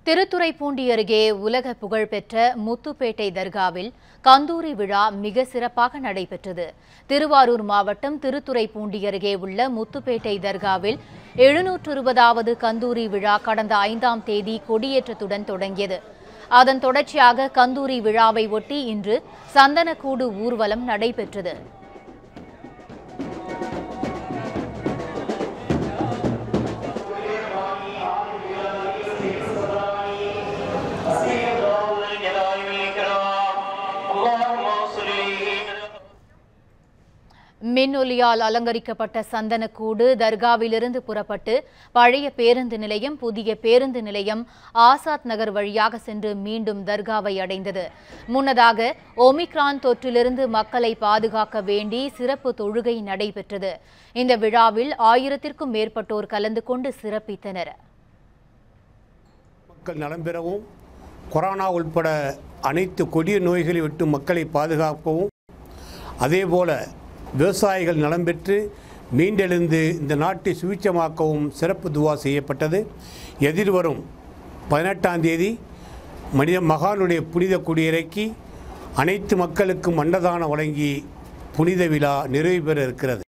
திருத்துறைப்பூண்டி அருகே உலக புகழ்பெற்ற முத்துப்பேட்டை தர்காவில் கந்தூரி விழா மிக சிறப்பாக நடைபெற்றது திருவாரூர் மாவட்டம் திருத்துறைப்பூண்டி அருகே உள்ள முத்துப்பேட்டை தர்காவில் எழுநூற்று இருபதாவது கந்தூரி விழா கடந்த ஐந்தாம் தேதி கொடியேற்றத்துடன் தொடங்கியது அதன் தொடர்ச்சியாக கந்தூரி விழாவை ஒட்டி இன்று சந்தனக்கூடு ஊர்வலம் நடைபெற்றது الجلال والإكرام اللهم صل மின்னொலியால் அலங்கரிக்கப்பட்ட சந்தனக்கூடு தர்காவிலிருந்து புறப்பட்டு பழைய பேருந்து நிலையம் புதிய பேருந்து நிலையம் ஆசாத் நகர் வழியாக சென்று மீண்டும் தர்காவை அடைந்தது முன்னதாக ஒமிக்ரான் தொற்றிலிருந்து மக்களை பாதுகாக்க வேண்டி சிறப்பு தொழுகை நடைபெற்றது இந்த விழாவில் ஆயிரத்திற்கும் மேற்பட்டோர் கலந்து கொண்டு சிறப்பித்தனர் மக்கள் நலம் பெறவும் கொரோனா உட்பட அனைத்து கொடிய நோய்களை விட்டு மக்களை பாதுகாக்கவும் அதேபோல விவசாயிகள் நலம் பெற்று மீண்டெழுந்து இந்த நாட்டை சுவிச்சமாக்கவும் சிறப்பு துவா செய்யப்பட்டது எதிர்வரும் பதினெட்டாம் தேதி மனித மகானுடைய புனித குடியிறக்கி அனைத்து மக்களுக்கும் அன்னதானம் வழங்கி புனித விழா நிறைவு பெற இருக்கிறது